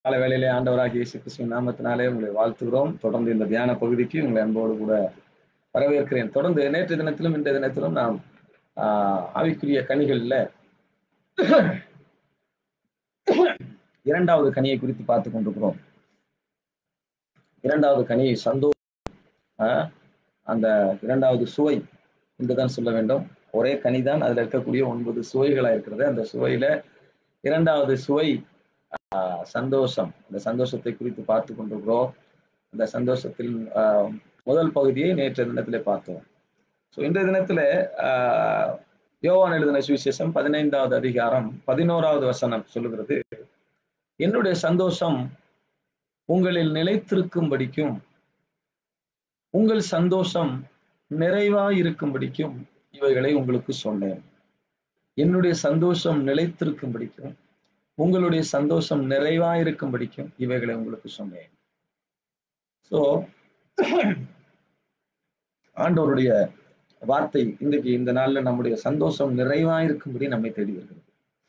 கால வேளையிலே ஆண்டவராகிய இயேசு கிறிஸ்துவின் நாமத்தினாலே உங்களை வாழ்த்துகிறோம் தொடர்ந்து இந்த தியான பகுதிக்கு உங்களை அன்போடு கூட வரவேற்கிறேன் தொடர்ந்து நேற்று தினத்திலும் இன்றைய தினத்திலும் நாம் ஆஹ், ஆவிக்குரிய கனிகள்ல இரண்டாவது கனியை குறித்து பார்த்து கொண்டிருக்கிறோம் இரண்டாவது கனி சந்தோஷம் ஆஹ், அந்த இரண்டாவது சுவை என்றுதான் சொல்ல வேண்டும் ஒரே கனிதான் அதுல இருக்கக்கூடிய ஒன்பது சுவைகளா இருக்கிறது அந்த சுவையில இரண்டாவது சுவை ஆஹ், சந்தோஷம் அந்த சந்தோஷத்தை குறித்து பார்த்து கொண்டிருக்கிறோம் அந்த சந்தோஷத்தில் ஆஹ், முதல் பகுதியை நேற்றைய தினத்திலே பார்த்தோம் ஸோ இன்றைய தினத்துல ஆஹ், யோவான் எழுதின சுவிசேஷம் பதினைந்தாவது அதிகாரம் பதினோராவது வசனம் சொல்லுகிறது என்னுடைய சந்தோஷம் உங்களில் நிலைத்திருக்கும்படிக்கும் உங்கள் சந்தோஷம் நிறைவாயிருக்கும்படிக்கும் இவைகளை உங்களுக்கு சொன்னேன் என்னுடைய சந்தோஷம் நிலைத்திருக்கும்படிக்கும் உங்களுடைய சந்தோஷம் நிறைவாயிருக்கும்படிக்கும் இவைகளை உங்களுக்கு சொன்னேன் ஸோ ஆண்டவருடைய வார்த்தை இன்றைக்கு இந்த நாள்ல நம்முடைய சந்தோஷம் நிறைவாயிருக்கும்படி நம்மை தேடி வருகிறது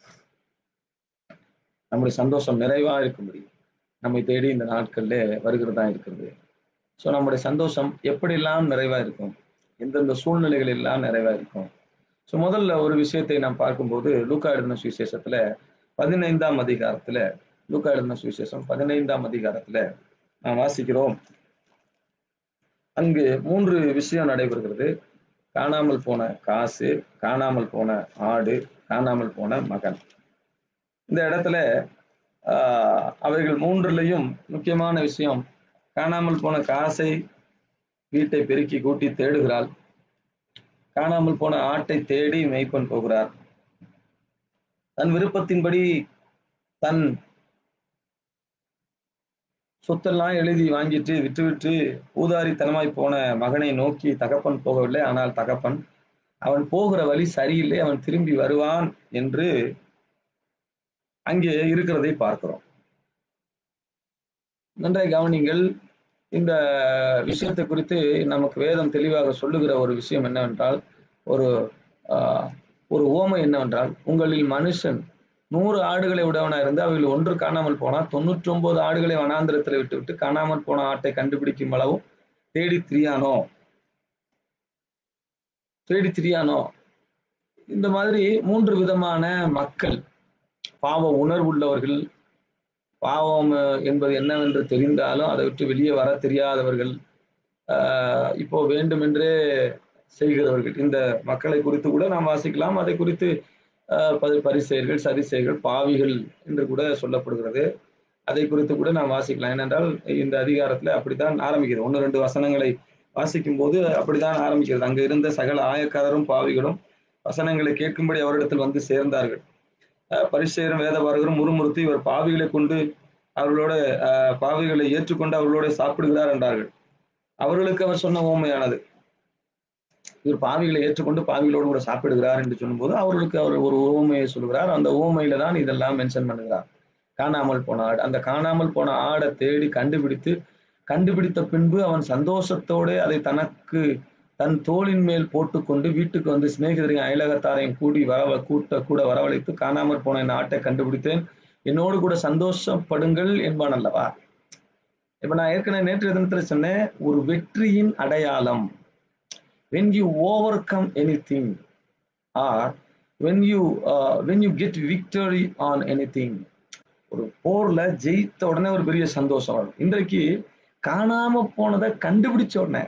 நம்முடைய சந்தோஷம் நிறைவா இருக்கும்படி நம்மை தேடி இந்த நாட்கள்ல வருகிறதா இருக்கிறது ஸோ நம்முடைய சந்தோஷம் எப்படியெல்லாம் நிறைவா இருக்கும் எந்தெந்த சூழ்நிலைகள் எல்லாம் நிறைவா இருக்கும் ஸோ முதல்ல ஒரு விஷயத்தை நாம் பார்க்கும்போது லூக்கா எழுதின சுவிசேஷத்துல பதினைந்தாம் அதிகாரத்துல லூக்கா எழுதின சுவிசேஷம் பதினைந்தாம் அதிகாரத்துல நாம் வாசிக்கிறோம் அங்கு மூன்று விஷயம் நடைபெறுகிறது காணாமல் போன காசு காணாமல் போன ஆடு காணாமல் போன மகன் இந்த இடத்துல ஆஹ், அவைகள் மூன்றுலையும் முக்கியமான விஷயம் காணாமல் போன காசை வீட்டை பெருக்கி கூட்டி தேடுகிறாள் காணாமல் போன ஆட்டை தேடி மேய்ப்பன் போகிறார் தன் விருப்பத்தின்படி தன் சொத்தெல்லாம் எழுதி வாங்கிட்டு விட்டு விட்டு ஊதாரித்தனமாய் போன மகனை நோக்கி தகப்பன் போகவில்லை ஆனால் தகப்பன் அவன் போகிற வழி சரியில்லை அவன் திரும்பி வருவான் என்று அங்கே இருக்கிறதை பார்க்கிறோம் நன்றாய் கவனிங்கள் இந்த விஷயத்தை குறித்து நமக்கு வேதம் தெளிவாக சொல்லுகிற ஒரு விஷயம் என்னவென்றால் ஒரு ஆஹ், ஒரு ஓமை என்னவென்றால் உங்களில் மனுஷன் நூறு ஆடுகளை உடையவனா இருந்து அவைகள் ஒன்று காணாமல் போனா தொண்ணூற்றி ஒன்பது ஆடுகளை வனாந்திரத்தில் விட்டு விட்டு காணாமல் போன ஆட்டை கண்டுபிடிக்கும் அளவும் தேடி திரியானோ தேடி திரியானோ இந்த மாதிரி மூன்று விதமான மக்கள் பாவ உணர்வுள்ளவர்கள் பாவம் அஹ், என்பது என்னவென்று தெரிந்தாலும் அதை விட்டு வெளியே வர தெரியாதவர்கள் ஆஹ், இப்போ வேண்டுமென்றே செய்கிறவர்கள் இந்த மக்களை குறித்து கூட நாம் வாசிக்கலாம் அதை குறித்து ஆஹ், பரி- பரிசெயர்கள் சதிசெயர்கள் பாவிகள் என்று கூட சொல்லப்படுகிறது அதை குறித்து கூட நாம் வாசிக்கலாம் ஏனென்றால் இந்த அதிகாரத்துல அப்படித்தான் ஆரம்பிக்கிறது ஒன்று ரெண்டு வசனங்களை வாசிக்கும் போது அப்படித்தான் ஆரம்பிக்கிறது அங்க இருந்த சகல ஆயக்காரரும் பாவிகளும் வசனங்களை கேட்கும்படி அவரிடத்தில் வந்து சேர்ந்தார்கள் அஹ் பரிசேயரும் வேதபாரகரும் முறுமுறுத்தி இவர் பாவிகளை கொண்டு அவர்களோட அஹ், பாவிகளை ஏற்றுக்கொண்டு அவர்களோட சாப்பிடுகிறார் என்றார்கள் அவர்களுக்கு அவர் சொன்ன ஊமையானது இவர் பாவிகளை ஏற்றுக்கொண்டு பாவிகளோடு கூட சாப்பிடுகிறார் என்று சொல்லும்போது அவர்களுக்கு அவர் ஒரு ஊமையை சொல்கிறார் அந்த ஊமையில தான் இதெல்லாம் மென்ஷன் பண்ணுகிறார் காணாமல் போன ஆடு அந்த காணாமல் போன ஆடை தேடி கண்டுபிடித்து கண்டுபிடித்த பின்பு அவன் சந்தோஷத்தோடு அதை தனக்கு தன் தோளின் மேல் போட்டுக்கொண்டு வீட்டுக்கு வந்து சிநேகிதரையும் அயலகத்தாரையும் கூடி வரவ கூட்ட கூட வரவழைத்து காணாமற் போன இந்த ஆட்டை கண்டுபிடித்தேன் என்னோடு கூட சந்தோஷப்படுங்கள் என்பான் அல்லவா இப்ப நான் ஏற்கனவே நேற்று தினத்துல சொன்னேன் ஒரு வெற்றியின் அடையாளம் when you overcome anything or when you uh, when you get victory on anything ஒரு போர்ல ஜெயித்த உடனே ஒரு பெரிய சந்தோஷம் வரும் இன்றைக்கு காணாம போனதை கண்டுபிடிச்ச உடனே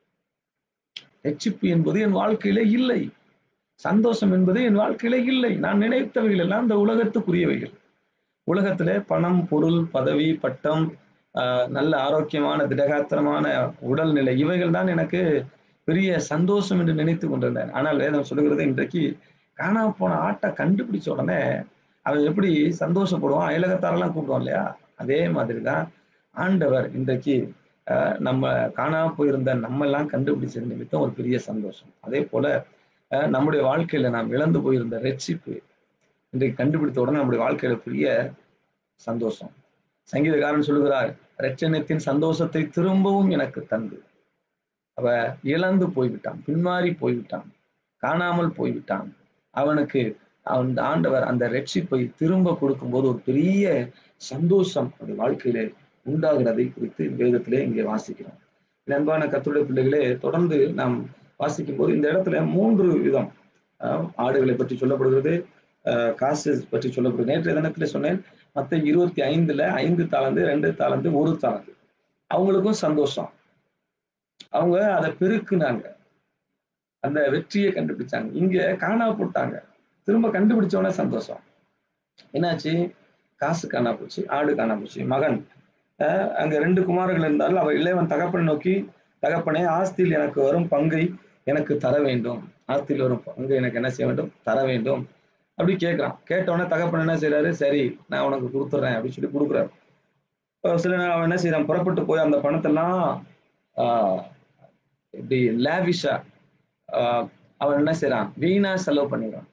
ரட்சிப்பு என்பது என் வாழ்க்கையில இல்லை சந்தோஷம் என்பது என் வாழ்க்கையில இல்லை நான் நினைத்தவைகள் எல்லாம் இந்த உலகத்துக்குரியவைகள் உலகத்துல பணம் பொருள் பதவி பட்டம் ஆஹ், நல்ல ஆரோக்கியமான திடகாத்திரமான உடல்நிலை இவைகள் தான் எனக்கு பெரிய சந்தோஷம் என்று நினைத்து கொண்டிருந்தேன் ஆனால் வேதம் சொல்லுகிறது இன்றைக்கு காணாம போன ஆட்டை கண்டுபிடிச்ச உடனே அவன் எப்படி சந்தோஷப்படுவான் அயலகத்தாரெல்லாம் கூப்பிடுவான் இல்லையா அதே மாதிரி தான் ஆண்டவர் இன்றைக்கு ஆஹ், நம்ம காணாம போயிருந்த நம்ம எல்லாம் கண்டுபிடிச்ச நிமித்தம் ஒரு பெரிய சந்தோஷம் அதே போல ஆஹ், நம்முடைய வாழ்க்கையில நாம் இழந்து போயிருந்த ரட்சிப்பு இன்றைக்கு கண்டுபிடித்த உடனே நம்முடைய வாழ்க்கையில பெரிய சந்தோஷம் சங்கீதக்காரன் சொல்லுகிறார் ரட்சணத்தின் சந்தோஷத்தை திரும்பவும் எனக்கு தந்து அவ இழந்து போய்விட்டான் பின்மாறி போய்விட்டான் காணாமல் போய்விட்டான் அவனுக்கு அவன் ஆண்டவர் அந்த ரட்சிப்பை திரும்ப கொடுக்கும்போது ஒரு பெரிய சந்தோஷம் அந்த வாழ்க்கையிலே உண்டாகிறதை குறித்து வேதத்திலே இங்கே வாசிக்கிறோம் அன்பான கத்துடைய பிள்ளைகளே தொடர்ந்து நாம் வாசிக்கும் போது இந்த இடத்துல மூன்று விதம் அஹ், ஆடுகளை பற்றி சொல்லப்படுகிறது அஹ், காசு பற்றி சொல்லப்படுகிறது நேற்றைய தினத்துல சொன்னேன் மத்த இருபத்தி ஐந்துல ஐந்து தாளந்து ரெண்டு தாளந்து ஒரு தாளந்து அவங்களுக்கும் சந்தோஷம் அவங்க அதை பெருக்குனாங்க அந்த வெற்றியை கண்டுபிடிச்சாங்க இங்க காணா போட்டாங்க திரும்ப கண்டுபிடிச்சவனே சந்தோஷம் என்னாச்சு காசு காணா போச்சு ஆடு காணா போச்சு மகன் அஹ் அங்க ரெண்டு குமாரர்கள் இருந்தாலும் அவ இளையவன் தகப்பனை நோக்கி தகப்பனே ஆஸ்தியில் எனக்கு வரும் பங்கை எனக்கு தர வேண்டும் ஆஸ்தியில் வரும் பங்கை எனக்கு என்ன செய்ய வேண்டும் தர வேண்டும் அப்படி கேட்கிறான் கேட்டவொடனே தகப்பன் என்ன செய்யறாரு சரி நான் உனக்கு கொடுத்துட்றேன் அப்படின்னு சொல்லி கொடுக்குறாரு அஹ் சில நேரம் அவன் என்ன செய்யறான் புறப்பட்டு போய் அந்த பணத்தெல்லாம் ஆஹ் இப்படி லேவிஷா அவன் என்ன செய்யறான் வீணா செலவு பண்ணிடுறான்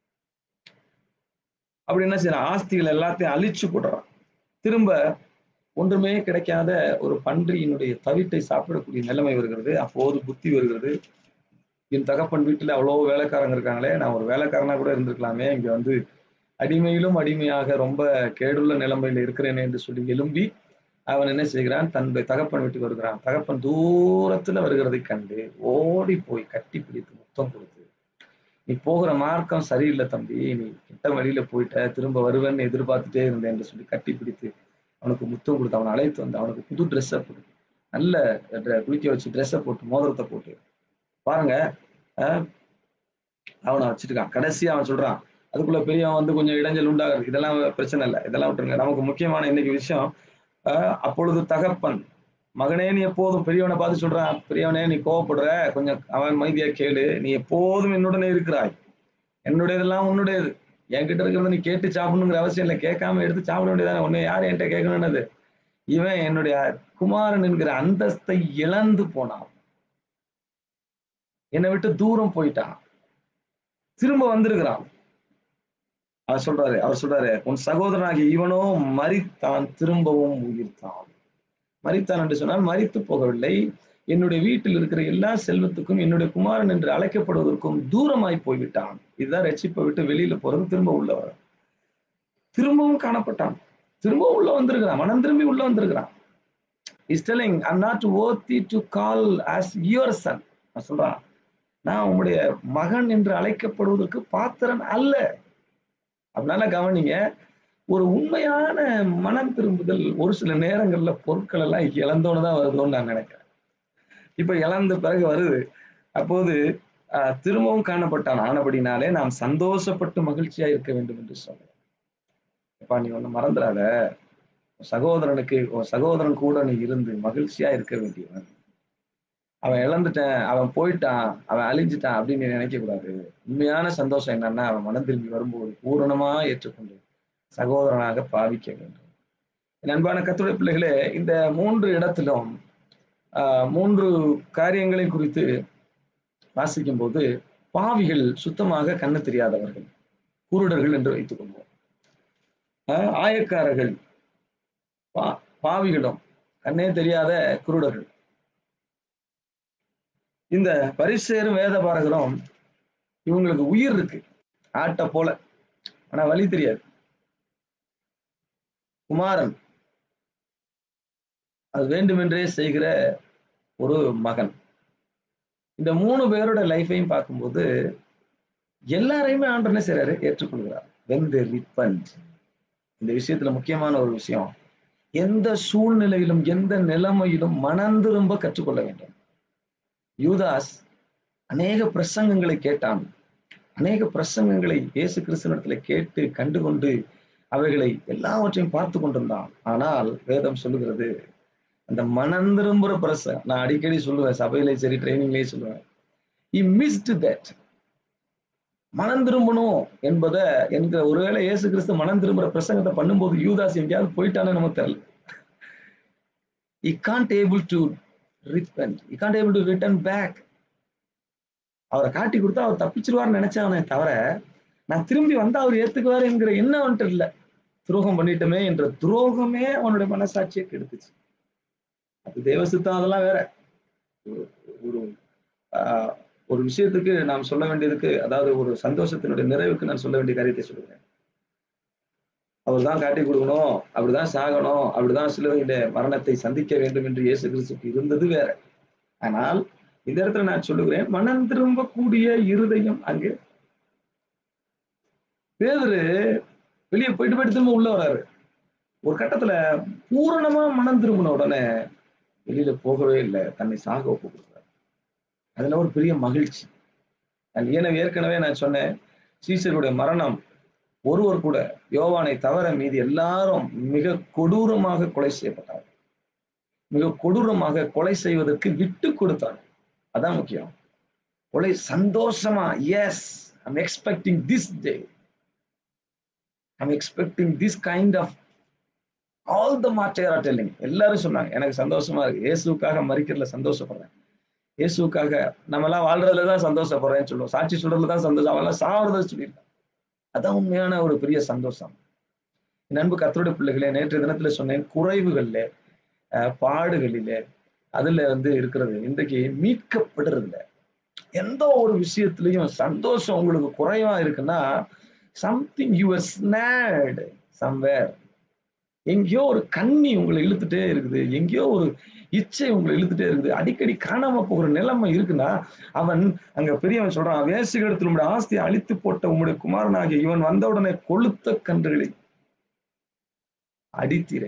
அப்படி என்ன செய்யறான் ஆஸ்திகள் எல்லாத்தையும் அழிச்சு போடுறான் திரும்ப ஒன்றுமே கிடைக்காத ஒரு பன்றியினுடைய தவிட்டை சாப்பிடக்கூடிய நிலைமை வருகிறது அப்போது புத்தி வருகிறது என் தகப்பன் வீட்டுல அவ்வளவு வேலைக்காரங்க இருக்காங்களே நான் ஒரு வேலைக்காரனா கூட இருந்திருக்கலாமே இங்க வந்து அடிமையிலும் அடிமையாக ரொம்ப கேடுள்ள நிலைமையில இருக்கிறேனே என்று சொல்லி எழும்பி அவன் என்ன செய்கிறான் தன்னுடைய தகப்பன் வீட்டுக்கு வருகிறான் தகப்பன் தூரத்துல வருகிறதை கண்டு ஓடி போய் கட்டி பிடித்து முத்தம் கொடுத்து நீ போகிற மார்க்கம் சரியில்லை தம்பி நீ கிட்ட வழியில போயிட்ட திரும்ப வருவேன்னு எதிர்பார்த்துட்டே இருந்தேன் என்று சொல்லி கட்டி பிடித்து அவனுக்கு முத்தம் கொடுத்து அவனை அழைத்து வந்து அவனுக்கு புது ட்ரெஸ்ஸை போட்டு நல்ல dre- குளிக்க வச்சு ட்ரெஸ்ஸை போட்டு மோதிரத்தை போட்டு பாருங்க அஹ், அவனை வச்சிருக்கான் கடைசியா அவன் சொல்றான் அதுக்குள்ள பெரியவன் வந்து கொஞ்சம் இடைஞ்சல் உண்டாகுது இதெல்லாம் பிரச்சனை இல்லை இதெல்லாம் விட்டுருங்க நமக்கு முக்கியமான இன்னைக்கு விஷயம் அஹ், அப்பொழுது தகப்பன் மகனே நீ எப்போதும் பெரியவனை பார்த்து சொல்றான் பெரியவனே நீ கோவப்படுற கொஞ்சம் அவன் மைதியா கேளு நீ எப்போதும் என்னுடனே இருக்கிறாய் என்னுடையதெல்லாம் உன்னுடையது என்கிட்ட இருக்கிறத நீ கேட்டு சாப்பிடணுங்கிற அவசியம் இல்லை கேட்காம எடுத்து சாப்பிட வேண்டியதானே உன்னை யார் என்கிட்ட கேட்கணும்னது இவன் என்னுடைய குமாரன் என்கிற அந்தஸ்தை இழந்து போனான் என்னை விட்டு தூரம் போயிட்டான் திரும்ப வந்திருக்கிறான் அவர் சொல்றாரு அவர் சொல்றாரு உன் சகோதரனாகிய இவனோ மரித்தான் திரும்பவும் உயிர்த்தான் மரித்தான் என்று சொன்னால் மரித்து போகவில்லை என்னுடைய வீட்டில் இருக்கிற எல்லா செல்வத்துக்கும் என்னுடைய குமாரன் என்று அழைக்கப்படுவதற்கும் தூரமாய் போய்விட்டான் இதுதான் ரட்சிப்பை விட்டு வெளியில போறது திரும்ப உள்ள வர திரும்பவும் காணப்பட்டான் திரும்பவும் உள்ள வந்திருக்கிறான் மனம் திரும்பி உள்ள வந்திருக்கிறான் is telling I'm not worthy to call as your son நான் சொல்றான் நான் உங்களுடைய மகன் என்று அழைக்கப்படுவதற்கு பாத்திரன் அல்ல அதனால கவனிங்க ஒரு உண்மையான மனம் திரும்புதல் ஒரு சில நேரங்கள்ல பொருட்கள் எல்லாம் இழந்தோன்னு தான் வருதோன்னு நான் நினைக்கிறேன் இப்ப இழந்த பிறகு வருது அப்போது ஆஹ், திரும்பவும் காணப்பட்டான் ஆனபடினாலே நாம் சந்தோஷப்பட்டு மகிழ்ச்சியா இருக்க வேண்டும் என்று சொன்னேன் அப்பா நீ ஒண்ணு மறந்துடாத உன் சகோதரனுக்கு உன் சகோதரன் கூட நீ இருந்து மகிழ்ச்சியா இருக்க வேண்டியவன் அவன் இழந்துட்டான் அவன் போயிட்டான் அவன் அழிஞ்சிட்டான் அப்படின்னு நீ நினைக்க கூடாது உண்மையான சந்தோஷம் என்னன்னா அவன் மனம் திரும்பி வரும்போது பூரணமா ஏற்றுக்கொண்டு சகோதரனாக பாவிக்க வேண்டும் என் அன்பான கத்துடைய பிள்ளைகளே இந்த மூன்று இடத்திலும் ஆஹ், மூன்று காரியங்களை குறித்து வாசிக்கும் போது பாவிகள் சுத்தமாக கண்ணு தெரியாதவர்கள் குருடர்கள் என்று வைத்துக் கொள்வோம் ஆஹ், ஆயக்காரர்கள் பா பாவிகளும் கண்ணே தெரியாத குருடர்கள் இந்த பரிசேரும் வேத பாரகரும் இவங்களுக்கு உயிர் இருக்கு ஆட்டை போல ஆனா வழி தெரியாது குமாரன் அது வேண்டுமென்றே செய்கிற ஒரு மகன் இந்த மூணு பேரோட லைஃபையும் பார்க்கும்போது எல்லாரையுமே ஆண்டவர் என்ன செய்றாரு ஏற்றுக்கொள்கிறார் வென் தே ரிப்பன்ட் இந்த விஷயத்துல முக்கியமான ஒரு விஷயம் எந்த சூழ்நிலையிலும் எந்த நிலைமையிலும் மனந்திரும்ப கற்றுக்கொள்ள வேண்டும் யூதாஸ் அநேக பிரசங்கங்களை கேட்டான் அநேக பிரசங்கங்களை இயேசு கிறிஸ்துவனிடத்துல கேட்டு கண்டுகொண்டு அவைகளை எல்லாவற்றையும் பார்த்து கொண்டிருந்தான் ஆனால் வேதம் சொல்லுகிறது அந்த மனந்திரும்புற பிரச நான் அடிக்கடி சொல்லுவேன் சபையிலே சரி ட்ரைனிங்லயே சொல்லுவேன் இ மிஸ்டு தட் மனம் திரும்பணும் என்பதை என்கிற ஒருவேளை இயேசு கிறிஸ்து மனம் திரும்புற பிரசங்கத்தை பண்ணும்போது யூதாஸ் எங்கேயாவது போயிட்டானு நமக்கு தெரியல I can't able to ribbon I can't able to return back அவரை காட்டி கொடுத்தா அவர் தப்பிச்சிருவார்னு நினைச்சானே தவிர நான் திரும்பி வந்தா அவர் ஏத்துக்குவார் என்கிற எண்ணம் அவன்கிட்ட இல்லை துரோகம் பண்ணிட்டோமே என்ற துரோகமே அவனுடைய மனசாட்சியை கெடுத்துச்சு அது தேவசித்தம் அதெல்லாம் வேற ஒரு- ஒரு ஆஹ், ஒரு விஷயத்துக்கு நாம் சொல்ல வேண்டியதுக்கு அதாவது ஒரு சந்தோஷத்தினுடைய நிறைவுக்கு நான் சொல்ல வேண்டிய காரியத்தை சொல்லுகிறேன் அவர் தான் காட்டி கொடுக்கணும் அப்படிதான் சாகணும் அப்படிதான் சிலுவையில மரணத்தை சந்திக்க வேண்டும் என்று இயேசு கிறிஸ்துக்கு இருந்தது வேற ஆனால் இந்த இடத்துல நான் சொல்லுகிறேன் மனம் திரும்பக்கூடிய இருதயம் அங்கு பேதரு வெளியே போயிட்டு போயிட்டு திரும்ப உள்ள வராரு ஒரு கட்டத்துல பூரணமா மனம் திரும்பின உடனே வெளியில போகவே இல்லை தன்னை சாக ஒப்பு கொடுக்குறாரு அதுல ஒரு பெரிய மகிழ்ச்சி நான் ஏன ஏற்கனவே நான் சொன்னேன் சீசருடைய மரணம் ஒருவர் கூட யோவானை தவிர மீதி எல்லாரும் மிக கொடூரமாக கொலை செய்யப்பட்டார் மிக கொடூரமாக கொலை செய்வதற்கு விட்டு கொடுத்தார் அதான் முக்கியம் கொலை சந்தோஷமா yes I'm expecting this day I'm expecting this kind of all the murder are telling எல்லாரும் சொன்னாங்க எனக்கு சந்தோஷமா இருக்கு இயேசுக்காக மறிக்கிறதுல சந்தோஷப்படுறேன் இயேசுக்காக நம்ம எல்லாம் வாழ்றதுல தான் சந்தோஷப்படுறேன்னு சொல்லுவோம் சாட்சி சொல்றதுல தான் சந்தோஷம் அவெல்லாம் சாவறத சொல்லியிருக்காங்க அதான் உண்மையான ஒரு பெரிய சந்தோஷம் என் அன்பு கத்தருடைய பிள்ளைகளே நேற்று தினத்துல சொன்னேன் குறைவுகள்ல பாடுகளில அதுல வந்து இருக்கிறது இன்றைக்கு மீட்கப்படுறதுல எந்த ஒரு விஷயத்திலையும் சந்தோஷம் உங்களுக்கு குறைவா இருக்குன்னா சம்திங் யுவர் ஸ்னேட் சம்வேர் எங்கேயோ ஒரு கண்ணி உங்களை இழுத்துட்டே இருக்குது எங்கேயோ ஒரு இச்சை உங்களை இழுத்துட்டே இருக்குது அடிக்கடி காணாம போகிற நிலைமை இருக்குன்னா அவன் அங்க பெரியவன் சொல்றான் வேசுகிடத்தில் உங்களுடைய ஆஸ்தியை அழித்து போட்ட உங்களுடைய குமாரனாகிய இவன் வந்தவுடனே கொளுத்த கன்றுகளை அடித்திரே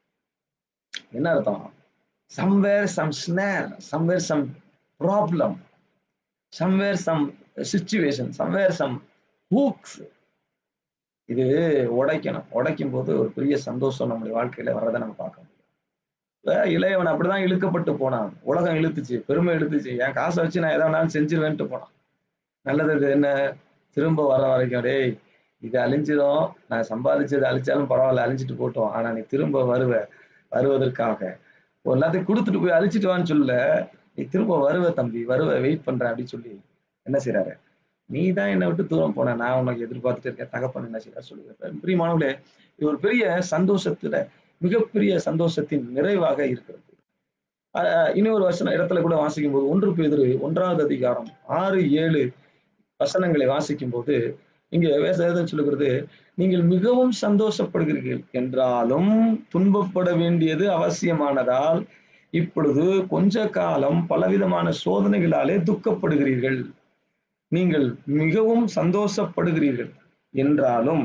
என்ன அர்த்தம் somewhere some snare somewhere some problem somewhere some situation somewhere some hooks இது உடைக்கணும் உடைக்கும் போது ஒரு பெரிய சந்தோஷம் நம்முடைய வாழ்க்கையில வர்றதை நம்ம பார்க்க முடியும் இளையவன் அப்படிதான் இழுக்கப்பட்டு போனான் உலகம் இழுத்துச்சு பெருமை இழுத்துச்சு என் காசை வச்சு நான் எதை வேணாலும் செஞ்சிருவேன்ட்டு போனான் நல்லது என்ன திரும்ப வர வரைக்கும் டேய் இது அழிஞ்சிடும் நான் சம்பாதிச்சது அழிச்சாலும் பரவாயில்ல அழிஞ்சிட்டு போட்டோம் ஆனா நீ திரும்ப வருவ வருவதற்காக எல்லாத்தையும் கொடுத்துட்டு போய் அழிச்சிட்டு வான்னு சொல்ல நீ திரும்ப வருவ தம்பி வருவ வெயிட் பண்றேன் அப்படின்னு சொல்லி என்ன செய்யறாரு நீ தான் என்னை விட்டு தூரம் போன நான் உனக்கு எதிர்பார்த்துட்டு இருக்கேன் தகப்பன் என்ன செய்யற சொல்லுகிறேன் பிரியமானவர்களே இது ஒரு பெரிய சந்தோஷத்துல மிகப்பெரிய சந்தோஷத்தின் நிறைவாக இருக்கிறது இன்னொரு வசன இடத்துல கூட வாசிக்கும் போது ஒன்று பேதிரு ஒன்றாவது அதிகாரம் ஆறு ஏழு வசனங்களை வாசிக்கும் போது இங்க வேசம் சொல்லுகிறது நீங்கள் மிகவும் சந்தோஷப்படுகிறீர்கள் என்றாலும் துன்பப்பட வேண்டியது அவசியமானதால் இப்பொழுது கொஞ்ச காலம் பலவிதமான சோதனைகளாலே துக்கப்படுகிறீர்கள் நீங்கள் மிகவும் சந்தோஷப்படுகிறீர்கள் என்றாலும்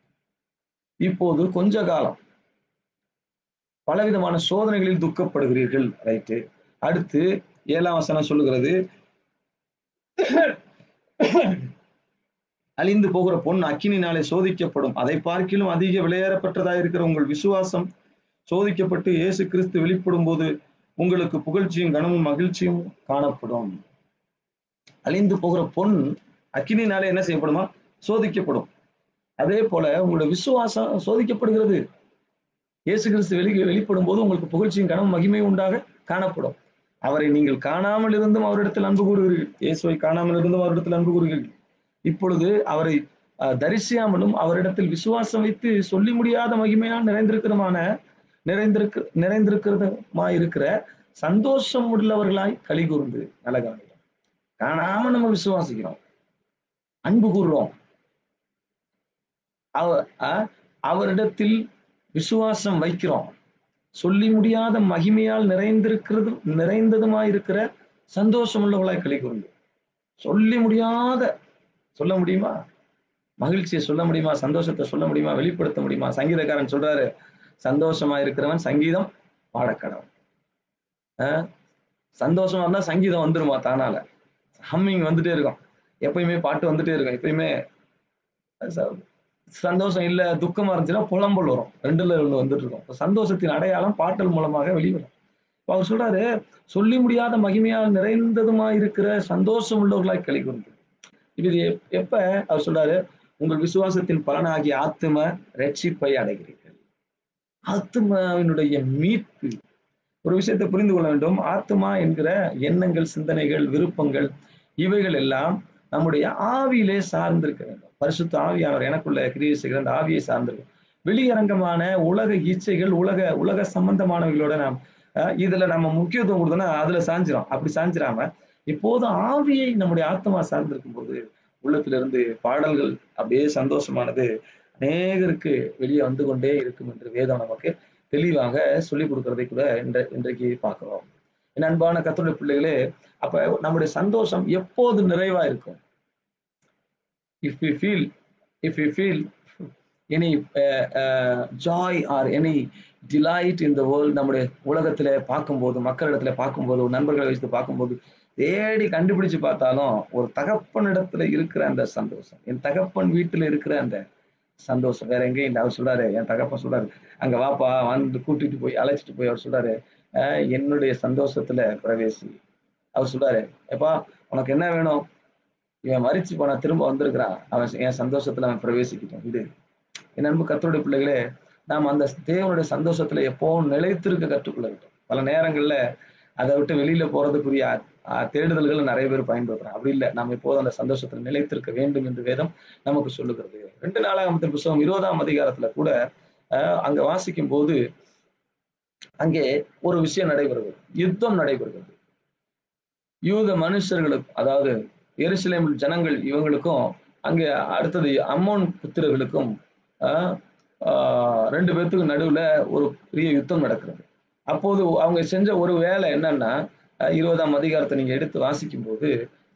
இப்போது கொஞ்ச காலம் பலவிதமான சோதனைகளில் துக்கப்படுகிறீர்கள் ரைட்டு அடுத்து ஏழாம் வசனம் சொல்லுகிறது அழிந்து போகிற பொன் அக்கினினாலே சோதிக்கப்படும் அதை பார்க்கிலும் அதிக விளையாடப்பட்டதா இருக்கிற உங்கள் விசுவாசம் சோதிக்கப்பட்டு இயேசு கிறிஸ்து வெளிப்படும் போது உங்களுக்கு புகழ்ச்சியும் கனமும் மகிழ்ச்சியும் காணப்படும் அழிந்து போகிற பொன் அக்கினினாலே என்ன செய்யப்படுமா சோதிக்கப்படும் அதே போல உங்களோட விசுவாசம் சோதிக்கப்படுகிறது இயேசு கிறிஸ்து வெளி வெளிப்படும் போது உங்களுக்கு புகழ்ச்சியும் கனமும் மகிமையும் உண்டாக காணப்படும் அவரை நீங்கள் காணாமல் இருந்தும் அவரிடத்தில் அன்பு கூறுகிறீர்கள் இயேசுவை காணாமல் இருந்தும் அவரிடத்தில் அன்பு கூறுகிறீர்கள் இப்பொழுது அவரை தரிசியாமலும் அவரிடத்தில் விசுவாசம் வைத்து சொல்லி முடியாத மகிமையால் நிறைந்திருக்கிறமான நிறைந்திருக்கு நிறைந்திருக்கிறதுமா இருக்கிற சந்தோஷம் உள்ளவர்களாய் களி கூர்ந்து நல்ல கவனிக்கிறோம் காணாம நம்ம விசுவாசிக்கிறோம் அன்பு கூறுறோம் அவ அவரிடத்தில் விசுவாசம் வைக்கிறோம் சொல்லி முடியாத மகிமையால் நிறைந்திருக்கிறது நிறைந்ததுமாயிருக்கிற சந்தோஷம் உள்ளவர்களாய் களி கூர்ந்து சொல்லி முடியாத சொல்ல முடியுமா மகிழ்ச்சியை சொல்ல முடியுமா சந்தோஷத்தை சொல்ல முடியுமா வெளிப்படுத்த முடியுமா சங்கீதக்காரன் சொல்றாரு சந்தோஷமா இருக்கிறவன் சங்கீதம் பாடக்கடவன் சந்தோஷமா இருந்தா சங்கீதம் வந்துருமா தானால ஹம்மிங் வந்துட்டே இருக்கும் எப்பயுமே பாட்டு வந்துட்டே இருக்கும் எப்பயுமே சந்தோஷம் இல்ல துக்கமா இருந்துச்சுன்னா புலம்பல் வரும் ரெண்டுல ஒண்ணு வந்துட்டு இருக்கும் சந்தோஷத்தின் அடையாளம் பாட்டல் மூலமாக வெளிவரும் அவர் சொல்றாரு சொல்லி முடியாத மகிமையால் நிறைந்ததுமா இருக்கிற சந்தோஷம் உள்ளவர்களாய் களி கொண்டு இது எப்ப அவர் சொல்றாரு உங்கள் விசுவாசத்தின் பலனாகிய ஆத்தும ரட்சிப்பை அடைகிறீர்கள் ஆத்மாவினுடைய மீட்பு ஒரு விஷயத்தை புரிந்து கொள்ள வேண்டும் ஆத்மா என்கிற எண்ணங்கள் சிந்தனைகள் விருப்பங்கள் இவைகள் எல்லாம் நம்முடைய ஆவியிலே சார்ந்திருக்க வேண்டும் பரிசுத்த ஆவியானவர் எனக்குள்ள கிரியை செய்கிற அந்த ஆவியை சார்ந்திருக்கும் வெளியரங்கமான உலக இச்சைகள் உலக உலக சம்பந்தமானவர்களோட நாம் இதுல நம்ம முக்கியத்துவம் கொடுத்தோம்னா அதுல சாஞ்சிரும் அப்படி சாஞ்சிராம இப்போது ஆவியை நம்முடைய ஆத்மா சார்ந்திருக்கும் போது உள்ளத்திலிருந்து பாடல்கள் அப்படியே சந்தோஷமானது அநேகருக்கு வெளியே வந்து கொண்டே இருக்கும் என்று வேதம் நமக்கு தெளிவாக சொல்லிக் கொடுக்கறதை கூட இன்ற இன்றைக்கு பார்க்கிறோம் என் அன்பான கத்தோடைய பிள்ளைகளே அப்ப நம்முடைய சந்தோஷம் எப்போது நிறைவா இருக்கும் if you feel if you feel any joy or any delight in the world நம்முடைய உலகத்துல பார்க்கும்போது மக்களிடத்துல பார்க்கும்போது ஒரு நண்பர்களை வச்சு பார்க்கும்போது தேடி கண்டுபிடிச்சு பார்த்தாலும் ஒரு தகப்பனிடத்துல இருக்கிற அந்த சந்தோஷம் என் தகப்பன் வீட்டுல இருக்கிற அந்த சந்தோஷம் வேற எங்கேயும் இல்லை அவர் சொல்றாரு என் தகப்பன் சொல்றாரு அங்க வாப்பா வந்து கூட்டிட்டு போய் அழைச்சிட்டு போய் அவர் சொல்றாரு "அஹ், என்னுடைய சந்தோஷத்துல பிரவேசி அவர் சொல்றாரு எப்பா உனக்கு என்ன வேணும் இவன் மறிச்சு போனா திரும்ப வந்திருக்கிறான் அவன் என் சந்தோஷத்துல அவன் பிரவேசிக்கிட்டான் இது என் அன்பு கத்தருடைய பிள்ளைகளே நாம் அந்த தேவனுடைய சந்தோஷத்துல எப்பவும் நிலைத்திருக்க கற்றுக்கொள்ள வேண்டும் பல நேரங்கள்ல அதை விட்டு வெளியில போறதுக்குரிய அஹ், தேடுதல்கள் நிறைய பேர் பயன்படுத்துறாங்க அப்படி இல்லை நாம் எப்போதும் அந்த சந்தோஷத்துல நிலைத்திருக்க வேண்டும் என்று வேதம் நமக்கு சொல்லுகிறது ரெண்டு நாளாகமத்தின் புஸ்தகம் இருபதாம் அதிகாரத்துல கூட அஹ், அங்க வாசிக்கும் போது அங்கே ஒரு விஷயம் நடைபெறுகிறது யுத்தம் நடைபெறுகிறது யூத மனுஷர்களுக்கு அதாவது எருசலேம் ஜனங்கள் இவங்களுக்கும் அங்கே அடுத்தது அம்மோன் புத்திரர்களுக்கும் ஆஹ், ஆஹ், ரெண்டு பேர்த்துக்கும் நடுவுல ஒரு பெரிய யுத்தம் நடக்கிறது அப்போது அவங்க செஞ்ச ஒரு வேலை என்னன்னா அஹ், இருபதாம் அதிகாரத்தை நீங்க எடுத்து வாசிக்கும் போது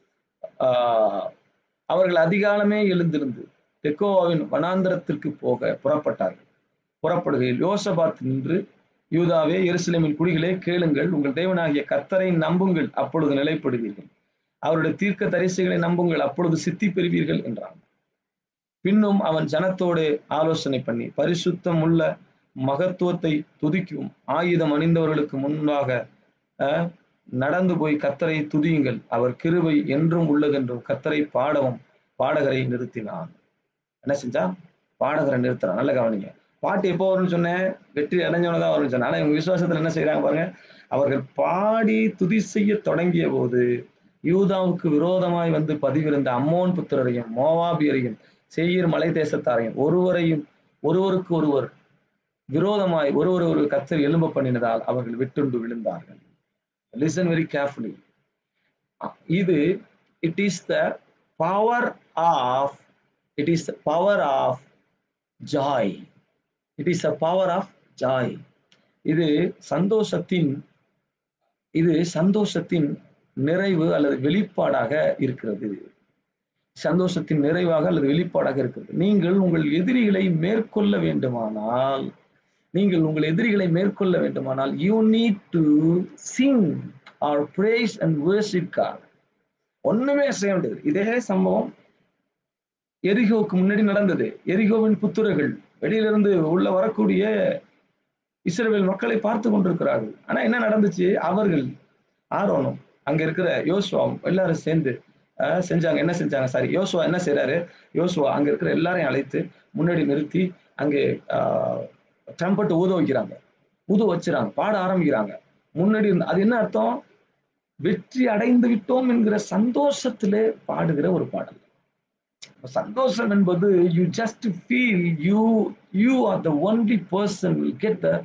ஆஹ், அவர்கள் அதிகாலமே எழுந்திருந்து தெக்கோவாவின் வனாந்திரத்திற்கு போக புறப்பட்டார்கள் புறப்படுகையில் யோசபாத் நின்று யூதாவே எருசலேமின் குடிகளே கேளுங்கள் உங்கள் தேவனாகிய கர்த்தரை நம்புங்கள் அப்பொழுது நிலைப்படுவீர்கள் அவருடைய தீர்க்க தரிசிகளை நம்புங்கள் அப்பொழுது சித்தி பெறுவீர்கள் என்றான் பின்னும் அவன் ஜனத்தோடு ஆலோசனை பண்ணி பரிசுத்தம் உள்ள மகத்துவத்தை துதிக்கும் ஆயுதம் அணிந்தவர்களுக்கு முன்பாக அஹ், நடந்து போய் கத்தரை துதியுங்கள் அவர் கிருபை என்றும் உள்ளதென்றும் கத்தரை பாடவும் பாடகரை நிறுத்தினான் என்ன செஞ்சா பாடகரை நிறுத்துறான் நல்ல கவனிங்க பாட்டு எப்போ வரும்னு சொன்னேன் வெற்றி அடைஞ்சவனதான் வரும்னு சொன்னேன் ஆனா இவங்க விசுவாசத்துல என்ன செய்யறாங்க பாருங்க அவர்கள் பாடி துதி செய்ய தொடங்கிய போது யூதாவுக்கு விரோதமாய் வந்து பதிவிருந்த அம்மோன் புத்திரரையும் மோவாபியரையும் செய்யீர் மலை தேசத்தாரையும் ஒருவரையும் ஒருவருக்கு ஒருவர் விரோதமாய் ஒருவர் ஒரு கத்தர் எலும்ப பண்ணினதால் அவர்கள் விட்டுண்டு விழுந்தார்கள் லிசன் வெரி கேர்ஃபுல்லி இது it is the power of it is the power of joy it is a power of joy இது சந்தோஷத்தின் இது சந்தோஷத்தின் நிறைவு அல்லது வெளிப்பாடாக இருக்கிறது சந்தோஷத்தின் நிறைவாக அல்லது வெளிப்பாடாக இருக்கிறது நீங்கள் உங்கள் எதிரிகளை மேற்கொள்ள வேண்டுமானால் நீங்கள் உங்கள் எதிரிகளை மேற்கொள்ள வேண்டுமானால் you need to sing or praise and worship God ஒண்ணுமே செய்ய முடியாது இதே சம்பவம் எரிகோவுக்கு முன்னாடி நடந்தது எரிகோவின் புத்திரர்கள் வெளியிலிருந்து உள்ள வரக்கூடிய இஸ்ரவேல் மக்களை பார்த்து கொண்டிருக்கிறார்கள் ஆனா என்ன நடந்துச்சு அவர்கள் ஆரோனும் அங்க இருக்கிற யோசுவாவும் எல்லாரும் சேர்ந்து அஹ், செஞ்சாங்க என்ன செஞ்சாங்க சாரி யோசுவா என்ன செய்றாரு யோசுவா அங்க இருக்கிற எல்லாரையும் அழைத்து முன்னாடி நிறுத்தி அங்கே ட்ரம்பட் ஊத வைக்கிறாங்க ஊத வச்சுறாங்க பாட ஆரம்பிக்கிறாங்க முன்னாடி இருந்த அது என்ன அர்த்தம் வெற்றி அடைந்து விட்டோம் என்கிற சந்தோஷத்திலே பாடுகிற ஒரு பாடல் சந்தோஷம் என்பது you just feel you you are the only person will get the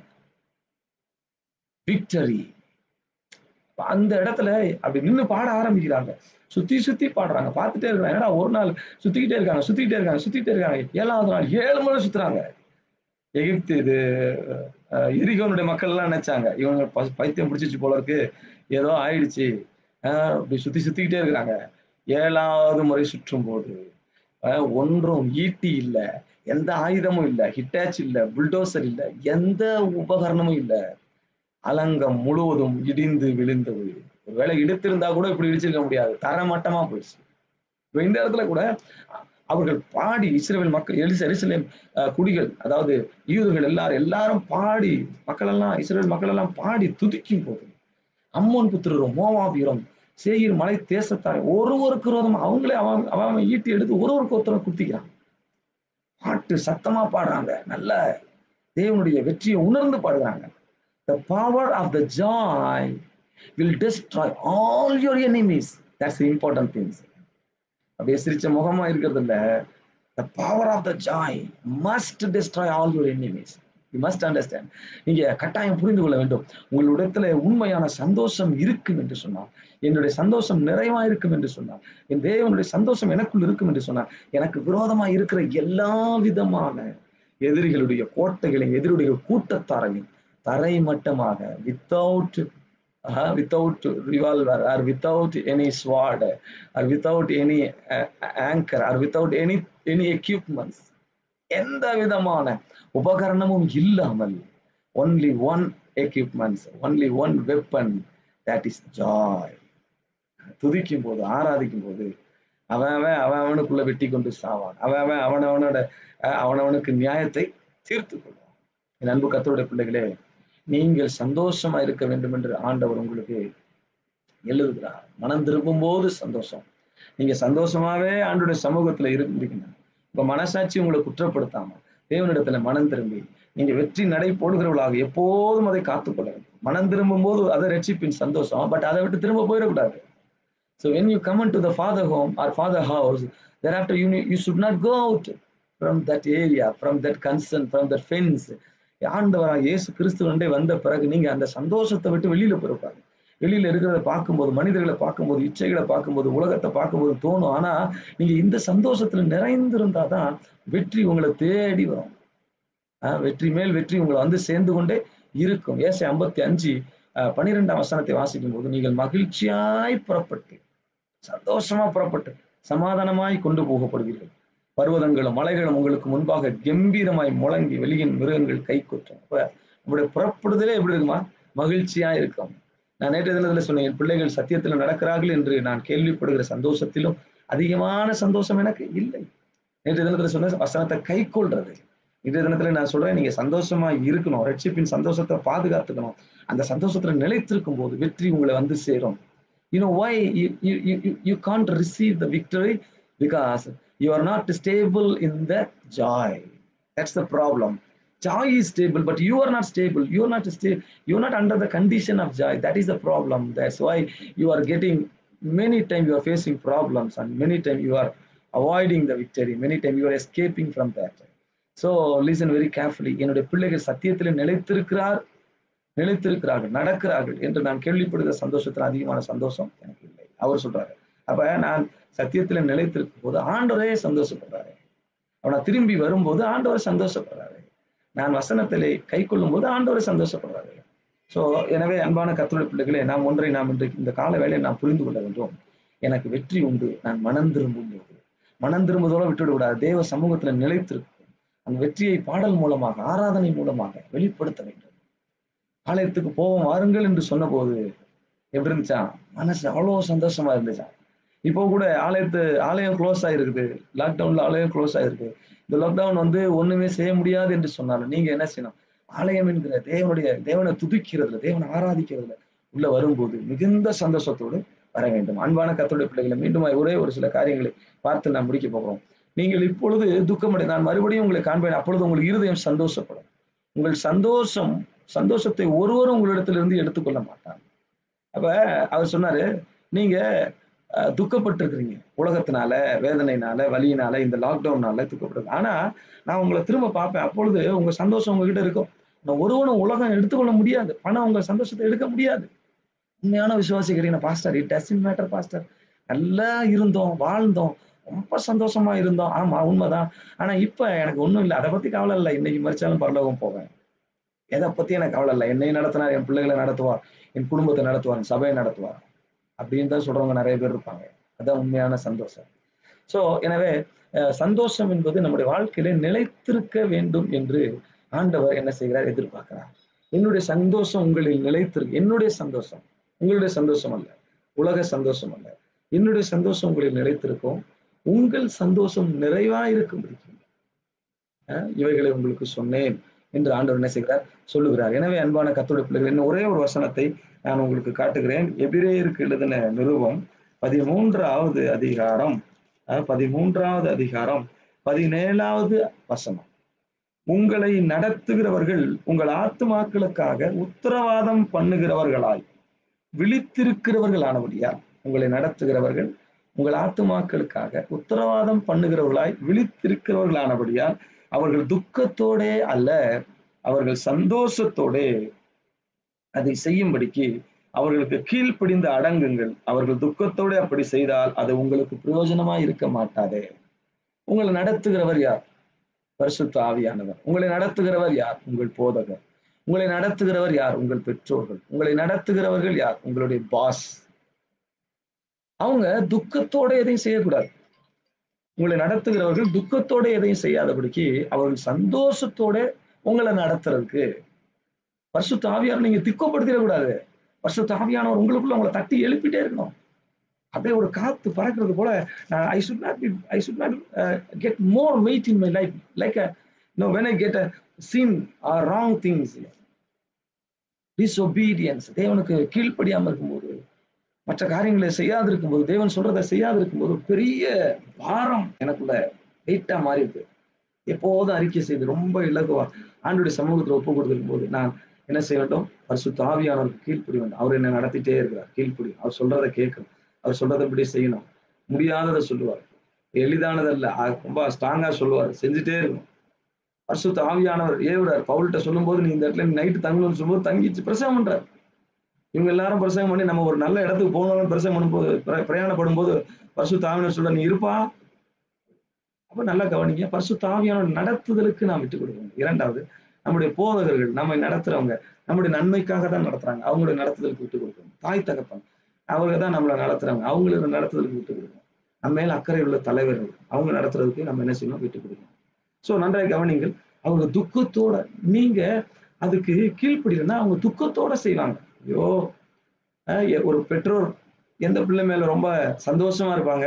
victory அந்த இடத்துல அப்படி நின்னு பாட ஆரம்பிக்கிறாங்க சுத்தி சுத்தி பாடுறாங்க பார்த்துட்டே இருக்காங்க ஏன்னா ஒரு நாள் சுத்திக்கிட்டே இருக்காங்க சுத்திக்கிட்டே இருக்காங்க சுத்திக்கிட்டே இருக்காங்க ஏழாவது நாள் ஏழு முறை சுத்துறாங்க எகிப்து இது அஹ், எரிகோனுடைய மக்கள் எல்லாம் நினைச்சாங்க இவங்க ப- பைத்தியம் பிடிச்சிச்சு போல இருக்கு ஏதோ ஆயிடுச்சு அஹ், அப்படி சுத்தி சுத்திக்கிட்டே இருக்கிறாங்க ஏழாவது முறை சுற்றும் போது அஹ், ஒன்றும் ஈட்டி இல்ல எந்த ஆயுதமும் இல்ல ஹிட்டாச் இல்ல புல்டோசர் இல்ல எந்த உபகரணமும் இல்ல அலங்கம் முழுவதும் இடிந்து விழுந்தது ஒருவேளை இடித்திருந்தா கூட இப்படி இடிச்சிருக்க முடியாது தரமட்டமா போயிடுச்சு இப்ப இந்த இடத்துல கூட அவர்கள் பாடி இஸ்ரேல் மக்கள் எலிச எருசலேம் அஹ், குடிகள் அதாவது யூதர்கள் எல்லாரும் எல்லாரும் பாடி மக்கள் எல்லாம் இஸ்ரேல் மக்கள் எல்லாம் பாடி துதிக்கும் போது அம்மோன் புத்திரரும் மோவாபியரும் சேயீர் மலை தேசத்தாரை ஒருவருக்கு விரோதம் அவங்களே அவன் அவன் ஈட்டி எடுத்து ஒருவருக்கு ஒருத்தரை குத்திக்கிறான் பாட்டு சத்தமா பாடுறாங்க நல்ல தேவனுடைய வெற்றியை உணர்ந்து பாடுறாங்க the power of the joy will destroy all your enemies that's the important things அப்படியே சிரிச்ச முகமா இருக்கிறது இல்ல the power of the joy must destroy all your enemies you must understand நீங்க கட்டாயம் புரிந்து கொள்ள வேண்டும் உங்களிடத்துல உண்மையான சந்தோஷம் இருக்கும் என்று சொன்னார் என்னுடைய சந்தோஷம் நிறைவா இருக்கும் என்று சொன்னார் என் தேவனுடைய சந்தோஷம் எனக்குள் இருக்கும் என்று சொன்னார் எனக்கு விரோதமா இருக்கிற எல்லா விதமான எதிரிகளுடைய கோட்டைகளையும் எதிரியுடைய கூட்டத்தாரையும் தரைமட்டமாக without without revolver or without any sword or without any anger or without any any equipments எந்த விதமான உபகரணமும் இல்லாமல் only one equipments only one weapon that is joy துதிக்கும் போது ஆராதிக்கும் போது அவன் அவன் அவன் அவனுக்குள்ள வெட்டி கொண்டு சாவான் அவன் அவன் அவனவனோட அவனவனுக்கு நியாயத்தை தீர்த்து கொள்வான் என் அன்பு கத்தோட பிள்ளைகளே நீங்கள் சந்தோஷமா இருக்க வேண்டும் என்று ஆண்டவர் உங்களுக்கு எழுதுகிறார் மனம் திரும்பும் போது சந்தோஷம் நீங்க சந்தோஷமாவே ஆண்டுடைய சமூகத்துல இருந்தீங்கன்னா உங்க மனசாட்சி உங்களை குற்றப்படுத்தாம தேவனிடத்துல மனம் திரும்பி நீங்க வெற்றி நடை போடுகிறவர்களாக எப்போதும் அதை காத்துக்கொள்ள வேண்டும் மனம் திரும்பும் போது அதை ரட்சிப்பின் சந்தோஷம் பட் அதை விட்டு திரும்ப போயிடக்கூடாது so when you come in to the father home or father house there after you you should not go out from that area from that concern from that fence ஆண்டவராக இயேசு கிறிஸ்துவண்டே வந்த பிறகு நீங்க அந்த சந்தோஷத்தை விட்டு வெளியில போயிருப்பாங்க வெளியில இருக்கிறத பார்க்கும்போது மனிதர்களை பார்க்கும்போது இச்சைகளை பார்க்கும்போது உலகத்தை பார்க்கும்போது தோணும் ஆனா நீங்க இந்த சந்தோஷத்துல நிறைந்திருந்தாதான் வெற்றி உங்களை தேடி வரும் வெற்றி மேல் வெற்றி உங்களை வந்து சேர்ந்து கொண்டே இருக்கும் ஏசை ஐம்பத்தி அஞ்சு பனிரெண்டாம் வசனத்தை வாசிக்கும் போது நீங்கள் மகிழ்ச்சியாய் புறப்பட்டு சந்தோஷமா புறப்பட்டு சமாதானமாய் கொண்டு போகப்படுவீர்கள் பர்வதங்களும் மலைகளும் உங்களுக்கு முன்பாக கம்பீரமாய் முழங்கி வெளியின் மிருகங்கள் கை கொற்றும் அப்ப நம்முடைய புறப்படுதலே எப்படி இருக்குமா மகிழ்ச்சியா இருக்கும் நான் நேற்று தினத்துல சொன்னேன் என் பிள்ளைகள் சத்தியத்துல நடக்கிறார்கள் என்று நான் கேள்விப்படுகிற சந்தோஷத்திலும் அதிகமான சந்தோஷம் எனக்கு இல்லை நேற்று தினத்துல சொன்ன வசனத்தை கை கொள்றது இன்றைய தினத்துல நான் சொல்றேன் நீங்க சந்தோஷமா இருக்கணும் ரட்சிப்பின் சந்தோஷத்தை பாதுகாத்துக்கணும் அந்த சந்தோஷத்துல நிலைத்திருக்கும் போது வெற்றி உங்களை வந்து சேரும் you know why you can't receive the victory because you are not stable in that joy that's the problem joy is stable but you are not stable you are not stable you are not under the condition of joy that is the problem that's why you are getting many times you are facing problems and many times you are avoiding the victory many times you are escaping from that so listen very carefully என்னுடைய பிள்ளைகள் சத்தியத்தில் நிலைத்திருக்கிறார் நிலைத்திருக்கிறார்கள் நடக்கிறார்கள் என்று நான் கேள்விப்படுகிற சந்தோஷத்தில் அதிகமான சந்தோஷம் எனக்கு இல்லை அவர் சொல்றாரு அப்ப நான் சத்தியத்துல நிலைத்திருக்கும் போது ஆண்டவரே சந்தோஷப்படுறாரு அவனை திரும்பி வரும்போது ஆண்டவர் சந்தோஷப்படுறாரு நான் வசனத்திலே கை கொள்ளும் போது ஆண்டவர் சந்தோஷப்படுறாரு சோ எனவே அன்பான கத்துரை பிள்ளைகளே நாம் ஒன்றை நாம் இன்றைக்கு இந்த கால வேலையை நாம் புரிந்து கொள்ள வேண்டும் எனக்கு வெற்றி உண்டு நான் மனம் திரும்பும் போது மனம் திரும்புவதோட விட்டுவிட கூடாது தேவ சமூகத்துல நிலைத்திருக்கும் அந்த வெற்றியை பாடல் மூலமாக ஆராதனை மூலமாக வெளிப்படுத்த வேண்டும் ஆலயத்துக்கு போவோம் வாருங்கள் என்று சொன்ன போது எப்படி இருந்துச்சான் மனசு அவ்வளவு சந்தோஷமா இருந்துச்சான் இப்போ கூட ஆலயத்து ஆலயம் க்ளோஸ் ஆயிருக்குது லாக்டவுன்ல ஆலயம் க்ளோஸ் ஆயிருக்கு இந்த லாக்டவுன் வந்து ஒண்ணுமே செய்ய முடியாது என்று சொன்னாலும் நீங்க என்ன செய்யணும் ஆலயம் என்கிற தேவனுடைய தேவனை துதிக்கிறதுல தேவனை ஆராதிக்கிறதுல உள்ள வரும்போது மிகுந்த சந்தோஷத்தோடு வர வேண்டும் அன்பான கத்தோடைய பிள்ளைகளை மீண்டும் ஒரே ஒரு சில காரியங்களை பார்த்து நான் முடிக்க போகிறோம் நீங்கள் இப்பொழுது துக்கமடை நான் மறுபடியும் உங்களை காண்பேன் அப்பொழுது உங்களுக்கு இருதயம் சந்தோஷப்படும் உங்கள் சந்தோஷம் சந்தோஷத்தை ஒருவரும் உங்களிடத்திலிருந்து எடுத்துக்கொள்ள மாட்டாங்க அப்ப அவர் சொன்னாரு நீங்க துக்கப்பட்டிருக்கிறீங்க உலகத்தினால வேதனைனால வலியினால இந்த லாக்டவுன்னால துக்கப்படுது ஆனா நான் உங்களை திரும்ப பார்ப்பேன் அப்பொழுது உங்க சந்தோஷம் உங்ககிட்ட இருக்கும் ஒருவனும் உலகம் எடுத்துக்கொள்ள முடியாது பணம் உங்க சந்தோஷத்தை எடுக்க முடியாது உண்மையான விசுவாசி கேட்டீங்கன்னா pastor it doesn't matter pastor நல்லா இருந்தோம் வாழ்ந்தோம் ரொம்ப சந்தோஷமா இருந்தோம் ஆமா உண்மைதான் ஆனா இப்ப எனக்கு ஒண்ணும் இல்லை அதை பத்தி கவலை இல்லை இன்னைக்கு மறிச்சாலும் பரலோகம் போவேன் எதை பத்தி எனக்கு கவலை இல்லை என்னை நடத்தினார் என் பிள்ளைகளை நடத்துவார் என் குடும்பத்தை நடத்துவார் என் சபையை நடத்துவார் அப்படின்னு தான் சொல்றவங்க நிறைய பேர் இருப்பாங்க அதான் உண்மையான சந்தோஷம் சோ எனவே சந்தோஷம் என்பது நம்முடைய வாழ்க்கையில நிலைத்திருக்க வேண்டும் என்று ஆண்டவர் என்ன செய்கிறார் எதிர்பார்க்கிறார் என்னுடைய சந்தோஷம் உங்களில் நிலைத்திருக்கு என்னுடைய சந்தோஷம் உங்களுடைய சந்தோஷம் அல்ல உலக சந்தோஷம் அல்ல என்னுடைய சந்தோஷம் உங்களில் நிலைத்திருக்கும் உங்கள் சந்தோஷம் நிறைவா இருக்கும் இவைகளை உங்களுக்கு சொன்னேன் என்று ஆண்டவர் என்ன செய்கிறார் சொல்லுகிறார் எனவே அன்பான கத்தோட பிள்ளைகள் இன்னும் ஒரே ஒரு வசனத்தை நான் உங்களுக்கு காட்டுகிறேன் எபிரேயருக்கு எழுதின நிருபம் பதிமூன்றாவது அதிகாரம் பதிமூன்றாவது அதிகாரம் பதினேழாவது வசனம் உங்களை நடத்துகிறவர்கள் உங்கள் ஆத்துமாக்களுக்காக உத்தரவாதம் பண்ணுகிறவர்களாய் விழித்திருக்கிறவர்களானபடியா உங்களை நடத்துகிறவர்கள் உங்கள் ஆத்துமாக்களுக்காக உத்தரவாதம் பண்ணுகிறவர்களாய் விழித்திருக்கிறவர்களானபடியால் அவர்கள் துக்கத்தோடே அல்ல அவர்கள் சந்தோஷத்தோட அதை செய்யும்படிக்கு அவர்களுக்கு கீழ்ப்படிந்து அடங்குங்கள் அவர்கள் துக்கத்தோட அப்படி செய்தால் அது உங்களுக்கு பிரயோஜனமா இருக்க மாட்டாதே உங்களை நடத்துகிறவர் யார் பரிசுத்த ஆவியானவர் உங்களை நடத்துகிறவர் யார் உங்கள் போதகர் உங்களை நடத்துகிறவர் யார் உங்கள் பெற்றோர்கள் உங்களை நடத்துகிறவர்கள் யார் உங்களுடைய பாஸ் அவங்க துக்கத்தோட எதையும் செய்யக்கூடாது உங்களை நடத்துகிறவர்கள் துக்கத்தோட எதையும் செய்யாதபடிக்கு அவர்கள் சந்தோஷத்தோட உங்களை நடத்துறதுக்கு பரிசுத்த ஆவியானவர் நீங்க திக்கப்படுத்திடக்கூடாது பரிசுத்த ஆவியானவர் உங்களுக்குள்ள உங்களை தட்டி எழுப்பிட்டே இருக்கணும் அப்படியே ஒரு காத்து பறக்கிறது போல I should not be I should not get more weight in my life like no when I get a sin or wrong things disobedience தேவனுக்கு கீழ்ப்படியாம இருக்கும்போது மற்ற காரியங்களை செய்யாது இருக்கும்போது தேவன் சொல்றதை செய்யாது இருக்கும்போது பெரிய பாரம் எனக்குள்ள வெயிட்டா மாறி இருக்கு எப்போதும் அறிக்கை செய்து ரொம்ப இலகுவா ஆண்டுடைய சமூகத்தில் ஒப்பு கொடுத்திருக்கும் போது நான் என்ன செய்ய வேண்டும் பரிசுத்த ஆவியானவருக்கு கீழ்ப்படி வேண்டும் அவர் என்ன நடத்திட்டே இருக்கிறார் கீழ்ப்படி அவர் சொல்றதை கேட்கணும் அவர் சொல்றதைப்படி செய்யணும் முடியாததை சொல்லுவார் எளிதானதல்ல ரொம்ப ஸ்ட்ராங்கா சொல்லுவார் செஞ்சுட்டே இருக்கணும் பரிசுத்த ஆவியானவர் ஏவிடார் பவுல்கிட்ட சொல்லும்போது நீ இந்த இடத்துல நைட்டு தங்கணும்னு சொல்லும்போது தங்கிச்சு பிரசவம் பண்றார் இவங்க எல்லாரும் பிரசவம் பண்ணி நம்ம ஒரு நல்ல இடத்துக்கு போகணும்னு பிரசவம் பண்ணும்போது பிரயாணப்படும் போது பரிசுத்த ஆவியானவர் சொல்ற நீ இருப்பா அப்ப நல்லா கவனிங்க பரிசுத்த ஆவியானவர் நடத்துதலுக்கு நாம் விட்டு கொடுக்கணும் இரண்டாவது நம்முடைய போதகர்கள் நம்மை நடத்துறவங்க நம்முடைய நன்மைக்காக தான் நடத்துறாங்க அவங்களுடைய நடத்துதலுக்கு விட்டு கொடுக்கணும் தாய் தகப்பன் அவங்க தான் நம்மளை நடத்துறாங்க அவங்களுக்கு நடத்துதலுக்கு விட்டு கொடுக்கணும் நம்ம மேல அக்கறை உள்ள தலைவர்கள் அவங்க நடத்துறதுக்கு நம்ம என்ன செய்யணும் விட்டு கொடுக்கணும் சோ நன்றாக கவனிங்கள் அவங்க துக்கத்தோட நீங்க அதுக்கு கீழ்ப்படினா அவங்க துக்கத்தோட செய்வாங்க ஐயோ ஒரு பெற்றோர் எந்த பிள்ளை மேல ரொம்ப சந்தோஷமா இருப்பாங்க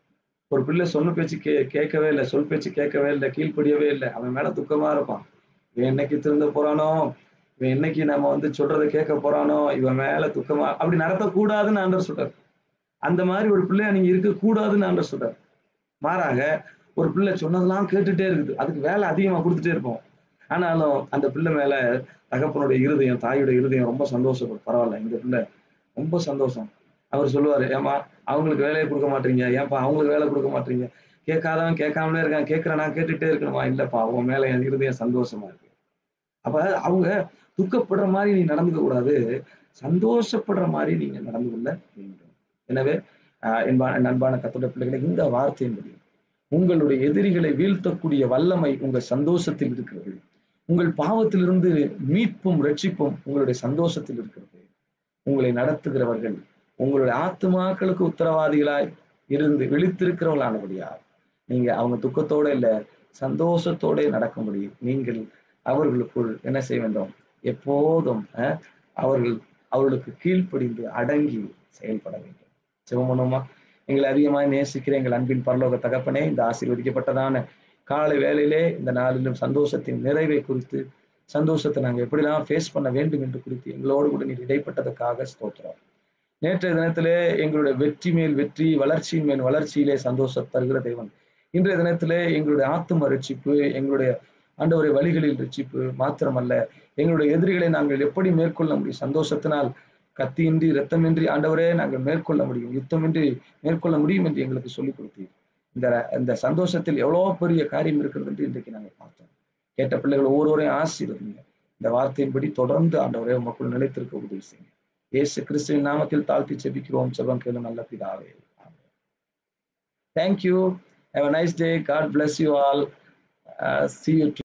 ஒரு பிள்ளை சொன்ன பேச்சு கே கேட்கவே இல்லை சொல் பேச்சு கேட்கவே இல்லை கீழ்ப்படியவே இல்லை அவன் மேல துக்கமா இருப்பான் இவன் என்னைக்கு திருந்த போறானோ இவன் என்னைக்கு நம்ம வந்து சொல்றதை கேட்க போறானோ இவன் மேல துக்கமா அப்படி நடத்தக்கூடாதுன்னு ஆண்டர் சொல்றாரு அந்த மாதிரி ஒரு பிள்ளைய நீங்க இருக்க கூடாதுன்னு ஆண்டர் சொல்றாரு மாறாக ஒரு பிள்ளை சொன்னதெல்லாம் கேட்டுட்டே இருக்குது அதுக்கு வேலை அதிகமா கொடுத்துட்டே இருப்போம் ஆனாலும் அந்த பிள்ளை மேல தகப்பனுடைய இருதயம் தாயுடைய இருதயம் ரொம்ப சந்தோஷப்படும் பரவாயில்ல இந்த பிள்ளை ரொம்ப சந்தோஷம் அவர் சொல்லுவாரு ஏமா அவங்களுக்கு வேலையை கொடுக்க மாட்டீங்க ஏன்பா அவங்களுக்கு வேலை கொடுக்க மாட்டீங்க கேட்காதவன் கேட்காமலே இருக்கான் கேட்கிறேன் நான் கேட்டுட்டே இருக்கணுமா இல்லப்பா அவங்க மேல என் இருதயம் சந்தோஷமா இருக்கு அப்ப அவங்க துக்கப்படுற மாதிரி நீ நடந்துக்க கூடாது சந்தோஷப்படுற மாதிரி நீங்க நடந்து கொள்ள வேண்டும் எனவே என்பான நண்பான கத்தோட பிள்ளைகளை இந்த வார்த்தையின்படி உங்களுடைய எதிரிகளை வீழ்த்தக்கூடிய வல்லமை உங்கள் சந்தோஷத்தில் இருக்கிறது உங்கள் பாவத்திலிருந்து மீட்பும் ரட்சிப்பும் உங்களுடைய சந்தோஷத்தில் இருக்கிறது உங்களை நடத்துகிறவர்கள் உங்களுடைய ஆத்துமாக்களுக்கு உத்தரவாதிகளாய் இருந்து விழித்திருக்கிறவர்களானபடியா நீங்க அவங்க துக்கத்தோட இல்ல சந்தோஷத்தோட நடக்க முடியும் நீங்கள் அவர்களுக்குள் என்ன செய்ய வேண்டும் எப்போதும் அவர்கள் அவர்களுக்கு கீழ்ப்படிந்து அடங்கி செயல்பட வேண்டும் சிவமனோமா எங்களை அதிகமாக நேசிக்கிற எங்கள் அன்பின் பரலோக தகப்பனே இந்த ஆசீர்வதிக்கப்பட்டதான காலை வேலையிலே இந்த நாளிலும் சந்தோஷத்தின் நிறைவை குறித்து சந்தோஷத்தை நாங்கள் எப்படிலாம் ஃபேஸ் பண்ண வேண்டும் என்று குறித்து எங்களோடு கூட நீர் இடைப்பட்டதுக்காக ஸ்தோத்திரம் நேற்றைய தினத்திலே எங்களுடைய வெற்றி மேல் வெற்றி வளர்ச்சியின் மேல் வளர்ச்சியிலே சந்தோஷம் தருகிற தேவன் இன்றைய தினத்திலே எங்களுடைய ஆத்தும ரட்சிப்பு எங்களுடைய ஆண்டவரை வழிகளில் ரட்சிப்பு மாத்திரமல்ல எங்களுடைய எதிரிகளை நாங்கள் எப்படி மேற்கொள்ள முடியும் சந்தோஷத்தினால் கத்தியின்றி ரத்தமின்றி ஆண்டவரே நாங்கள் மேற்கொள்ள முடியும் யுத்தமின்றி மேற்கொள்ள முடியும் என்று எங்களுக்கு சொல்லிக் கொடுத்தீர் இந்த இந்த சந்தோஷத்தில் எவ்வளோ பெரிய காரியம் இருக்கிறது என்று இன்றைக்கு நாங்கள் பார்த்தோம் கேட்ட பிள்ளைகள் ஒவ்வொருவரையும் ஆசீர்வதிங்க இந்த வார்த்தையின்படி தொடர்ந்து ஆண்டவரே உமக்குள் நிலைத்திருக்க உதவி செய்யுங்க இயேசு கிறிஸ்துவின் நாமத்தில் தாழ்த்தி செபிக்கிறோம் செபம் கேளும் நல்ல பிதாவே thank you have a nice day God bless you all see you